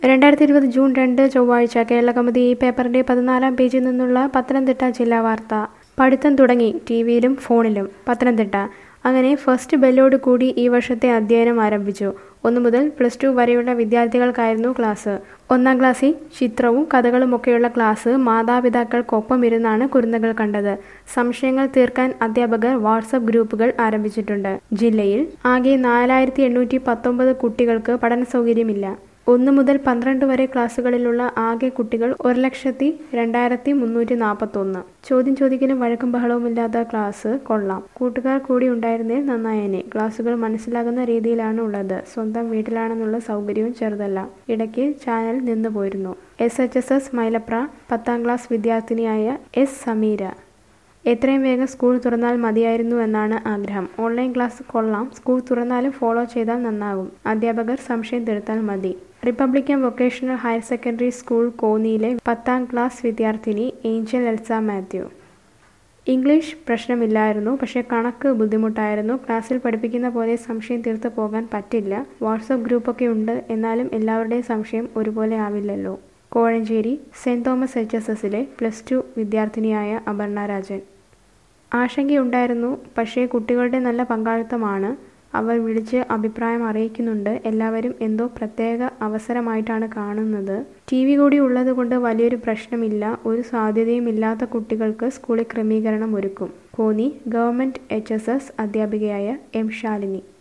രണ്ടായിരത്തി ഇരുപത് ജൂൺ രണ്ട് ചൊവ്വാഴ്ച കേരള കൗമുദി ഈ പേപ്പറിന്റെ പതിനാലാം പേജിൽ നിന്നുള്ള പത്തനംതിട്ട ജില്ലാ വാർത്ത പഠിത്തം തുടങ്ങി ടി വിയിലും ഫോണിലും പത്തനംതിട്ട അങ്ങനെ ഫസ്റ്റ് ബെല്ലോട് കൂടി ഈ വർഷത്തെ അധ്യയനം ആരംഭിച്ചു ഒന്നു മുതൽ പ്ലസ് ടു വരെയുള്ള വിദ്യാർത്ഥികൾക്കായിരുന്നു ക്ലാസ് ഒന്നാം ക്ലാസ്സിൽ ചിത്രവും കഥകളുമൊക്കെയുള്ള ക്ലാസ് മാതാപിതാക്കൾക്കൊപ്പം ഇരുന്നാണ് കുരുന്നുകൾ കണ്ടത് സംശയങ്ങൾ തീർക്കാൻ അധ്യാപകർ വാട്സപ്പ് ഗ്രൂപ്പുകൾ ആരംഭിച്ചിട്ടുണ്ട് ജില്ലയിൽ ആകെ നാലായിരത്തി എണ്ണൂറ്റി പത്തൊമ്പത് കുട്ടികൾക്ക് പഠന സൗകര്യമില്ല ഒന്ന് മുതൽ പന്ത്രണ്ട് വരെ ക്ലാസ്സുകളിലുള്ള ആകെ കുട്ടികൾ ഒരു ലക്ഷത്തി രണ്ടായിരത്തി മുന്നൂറ്റി നാൽപ്പത്തൊന്ന് ചോദ്യം ചോദിക്കലും വഴക്കും ബഹളവുമില്ലാത്ത ക്ലാസ് കൊള്ളാം കൂട്ടുകാർ കൂടി ഉണ്ടായിരുന്നേൽ നന്നായേനെ ക്ലാസ്സുകൾ മനസ്സിലാകുന്ന രീതിയിലാണ് ഉള്ളത് സ്വന്തം വീട്ടിലാണെന്നുള്ള സൗകര്യവും ചെറുതല്ല ഇടയ്ക്ക് ചാനൽ നിന്നു പോയിരുന്നു S H S S Mylapra പത്താം ക്ലാസ് വിദ്യാർത്ഥിനിയായ എസ് സമീര എത്രയും വേഗം സ്കൂൾ തുറന്നാൽ മതിയായിരുന്നു എന്നാണ് ആഗ്രഹം ഓൺലൈൻ ക്ലാസ് കൊള്ളാം സ്കൂൾ തുറന്നാലും ഫോളോ ചെയ്താൽ നന്നാകും അധ്യാപകർ സംശയം തീർത്താൽ മതി republican vocational higher secondary school കോന്നിയിലെ പത്താം ക്ലാസ് വിദ്യാർത്ഥിനി ഏഞ്ചൽ എൽസ മാത്യു ഇംഗ്ലീഷ് പ്രശ്നമില്ലായിരുന്നു പക്ഷേ കണക്ക് ബുദ്ധിമുട്ടായിരുന്നു ക്ലാസ്സിൽ പഠിപ്പിക്കുന്ന പോലെ സംശയം തീർത്ത് പോകാൻ പറ്റില്ല വാട്സപ്പ് ഗ്രൂപ്പൊക്കെ ഉണ്ട് എന്നാലും എല്ലാവരുടെയും സംശയം ഒരുപോലെ ആവില്ലല്ലോ Kozhencherry saint Thomas H S എസിലെ പ്ലസ് ടു വിദ്യാർത്ഥിനിയായ അപർണ രാജൻ ആശങ്കയുണ്ടായിരുന്നു പക്ഷേ കുട്ടികളുടെ നല്ല പങ്കാളിത്തമാണ് അവർ വിളിച്ച് അഭിപ്രായം അറിയിക്കുന്നുണ്ട് എല്ലാവരും എന്തോ പ്രത്യേക അവസരമായിട്ടാണ് കാണുന്നത് ടി വി കൂടി ഉള്ളതുകൊണ്ട് വലിയൊരു പ്രശ്നമില്ല ഒരു സാധ്യതയും ഇല്ലാത്ത കുട്ടികൾക്ക് സ്കൂളിൽ ക്രമീകരണം ഒരുക്കും Konni government H S S അധ്യാപികയായ എം ശാലിനി